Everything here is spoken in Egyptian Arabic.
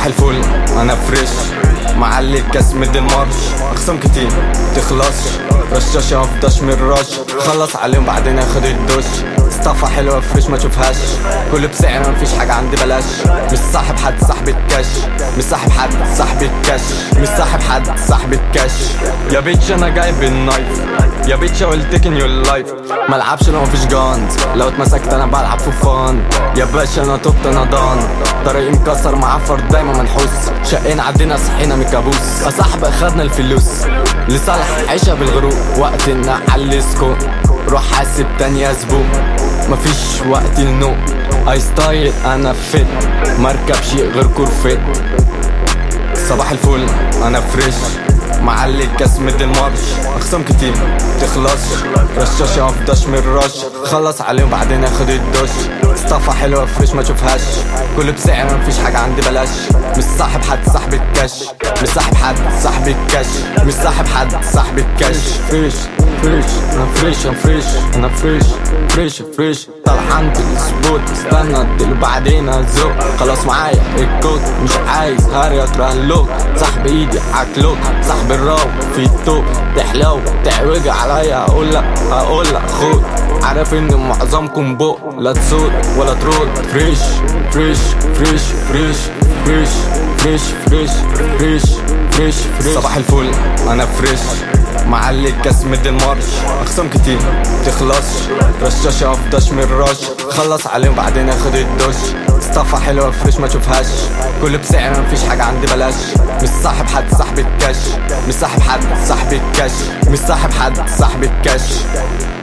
صباح الفل انا فريش معلي الكاس مد المارش اقسام كتير تخلصش رشاشة مفضاش من الرش خلص عليهم بعدين اخد الدش اصطفى حلوة فريش ما تشوفهاش كل بسعر مفيش حاجة عندي بلاش مش صاحب حد صاحب الكاش مش صاحب حد صاحب الكاش مش صاحب حد صاحب الكاش يا بيتش انا جايب النايف يا بيتش اول تيكن يور لايف ملعبش لو مفيش جانز لو اتمسكت انا بلعب في فان يا باشا انا توبت انا دان طريقي مكسر معفر دايما منحوس شقينا عدينا صحينا من الكابوس يا صاحبي اخدنا الفلوس لصالح عيشة بالغروب وقت نعلي سكون روح حاسب تاني اسبوع مفيش وقت للنوم اي ستايل انا فيت مركب شيء غير كورفيت صباح الفل انا فريش معلي الكاس مد المارش اقسام كتير تخلصش رشاشة مفضاش من الرش خلص عليهم بعدين اخد الدش اصطفى حلوة فريش ما تشوفهاش كل بسعر مفيش حاجة عندي بلاش مش صاحب حد صاحب الكاش مش صاحب حد صاحب الكاش مش صاحب حد صاحب الكاش فريش فريش انا فريش انا فريش انا فريش فريش فريش طلعان بالسبوت استنى اديله بعدين ازوق خلاص معايا الكود مش عايز هاري اكره اللوك صاحب ايدي حكلوك صاحب الراو في التوب تحلو تعوج عليا اقول لك اقول لك خد عارف ان معظمكم بق لا تصوت ولا ترد فريش فريش فريش فريش فريش فريش فريش فريش فريش فريش صباح الفل انا فريش معلي الكاس مد المارش اقسام كتير تخلصش رشاشة مفضاش من الرش خلص عليهم بعدين اخد الدش اصطفى حلوة فريش ما تشوفهاش كل بسعر مفيش حاجة عندي بلاش مش صاحب حد صاحب الكاش مش صاحب حد صاحب الكاش مش صاحب حد صاحب الكاش